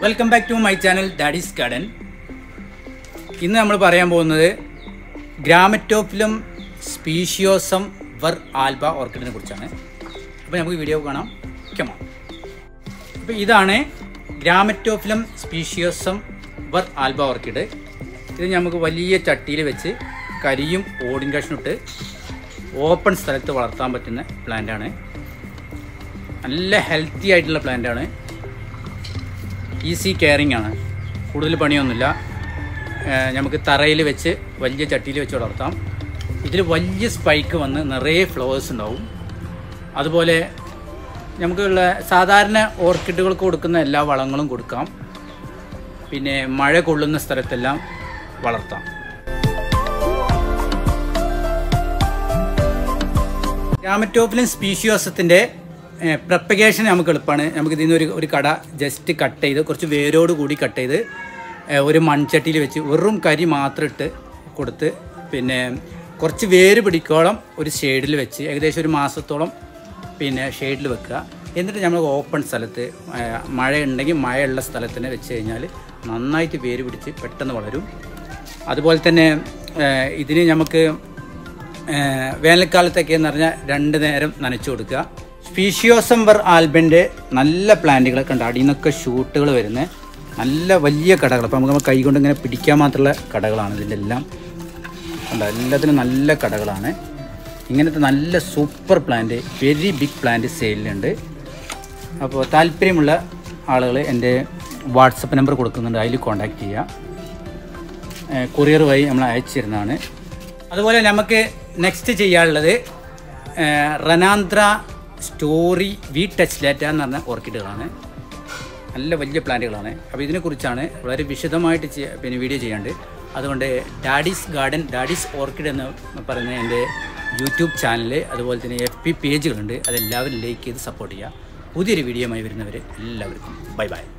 welcome back to my channel daddy's garden ഇന്ന് നമ്മൾ പറയാൻ പോകുന്നത് ഗ്രാമറ്റോഫിലം സ്പീഷിയോസം വർ ആൽബ ഓർക്കിഡിനെ കുറിച്ചാണ് അപ്പോൾ നമുക്ക് വീഡിയോ കാണാം കമാ അപ്പോൾ ഇതാണ് ഗ്രാമറ്റോഫിലം സ്പീഷിയോസം വർ ആൽബ ഓർക്കിഡ് ഇത് നമുക്ക് വലിയ ചട്ടിയിൽ വെച്ച് കരിയും ഓടിൻ കഷ്ണിട്ട് ഓപ്പൺ സ്ഥലത്ത് വളർത്താൻ പറ്റുന്ന പ്ലാന്റാണ് നല്ല ഹെൽത്തി ആയിട്ടുള്ള പ്ലാന്റാണ് ഈസി കെയറിങ് ആണ് കൂടുതൽ പണിയൊന്നുമില്ല ഏഹ് നമുക്ക് തറയിൽ വെച്ച് വലിയ ചട്ടിയിൽ വെച്ച് വളർത്താം ഇതിൽ വലിയ സ്പൈക്ക് വന്ന് നിറയെ ഫ്ലവേഴ്സ് ഉണ്ടാവും അതുപോലെ നമുക്കുള്ള സാധാരണ ഓർക്കിഡുകൾക്ക് കൊടുക്കുന്ന എല്ലാ വളങ്ങളും കൊടുക്കാം പിന്നെ മഴ കൊള്ളുന്ന സ്ഥലത്തെല്ലാം വളർത്താം രാമറ്റോപ്പിലും സ്പീഷിയോസത്തിൻ്റെ പ്രപ്പഗേഷൻ നമുക്ക് എളുപ്പമാണ് നമുക്ക് ഇതിൽ നിന്ന് ഒരു ഒരു കട ജസ്റ്റ് കട്ട് ചെയ്ത് കുറച്ച് വേരോട് കൂടി കട്ട് ചെയ്ത് ഏഹ് ഒരു മൺചട്ടിയിൽ വെച്ച് വെറും കരി മാത്രം ഇട്ട് കൊടുത്ത് പിന്നെ കുറച്ച് വേര് പിടിക്കോളം ഒരു ഷെയ്ഡിൽ വെച്ച് ഏകദേശം ഒരു മാസത്തോളം പിന്നെ ഷെയ്ഡിൽ വെക്കുക എന്നിട്ട് നമ്മൾ ഓപ്പൺ സ്ഥലത്ത് ഏഹ് മഴ ഉണ്ടെങ്കിൽ മഴയുള്ള സ്ഥലത്ത് തന്നെ വെച്ച് കഴിഞ്ഞാൽ നന്നായിട്ട് വേര് പിടിച്ച് പെട്ടെന്ന് വളരും അതുപോലെ തന്നെ ഏഹ് ഇതിന് നമുക്ക് ഏഹ് വേനൽക്കാലത്തൊക്കെ എന്ന് പറഞ്ഞാൽ രണ്ട് നേരം നനച്ചു കൊടുക്കുക സ്പീഷിയോസം വർ ആൽബൻ്റെ നല്ല പ്ലാന്റുകളൊക്കെ ഉണ്ട് അടിയിൽ നിന്നൊക്കെ ഷൂട്ടുകൾ വരുന്ന നല്ല വലിയ കടകൾ അപ്പോൾ നമുക്ക് കൈ കൊണ്ട് ഇങ്ങനെ പിടിക്കാൻ മാത്രമുള്ള കടകളാണ് ഇതിൻ്റെ എല്ലാം ഉണ്ട് എല്ലാത്തിനും നല്ല കടകളാണ് ഇങ്ങനത്തെ നല്ല super plant very big plant സെയിലുണ്ട് അപ്പോൾ താല്പര്യമുള്ള ആളുകൾ എൻ്റെ വാട്സപ്പ് നമ്പർ കൊടുക്കുന്നുണ്ട് അതിൽ കോൺടാക്റ്റ് ചെയ്യുക കൊറിയർ വഴി നമ്മൾ അയച്ചു തരുന്നതാണ് അതുപോലെ നമുക്ക് നെക്സ്റ്റ് ചെയ്യാനുള്ളത് ഏഹ്, റനാന്ത്ര സ്റ്റോറി വി ടച്ച് ലാറ്റ എന്ന് പറഞ്ഞ ഓർക്കിഡുകളാണ് നല്ല വലിയ പ്ലാന്റുകളാണ് അപ്പോൾ ഇതിനെക്കുറിച്ചാണ് വളരെ വിശദമായിട്ട് ചെയ്യ- പിന്നെ വീഡിയോ ചെയ്യാണ്ട് അതുകൊണ്ട് ഡാഡീസ് ഗാർഡൻ ഡാഡീസ് ഓർക്കിഡ് എന്ന് പറയുന്ന എൻ്റെ യൂട്യൂബ് ചാനൽ അതുപോലെ തന്നെ എഫ് പി പേജുകളുണ്ട് അതെല്ലാവരും ലൈക്ക് ചെയ്ത് സപ്പോർട്ട് ചെയ്യുക പുതിയൊരു വീഡിയോയുമായി വരുന്നവർ എല്ലാവർക്കും ബൈ ബൈ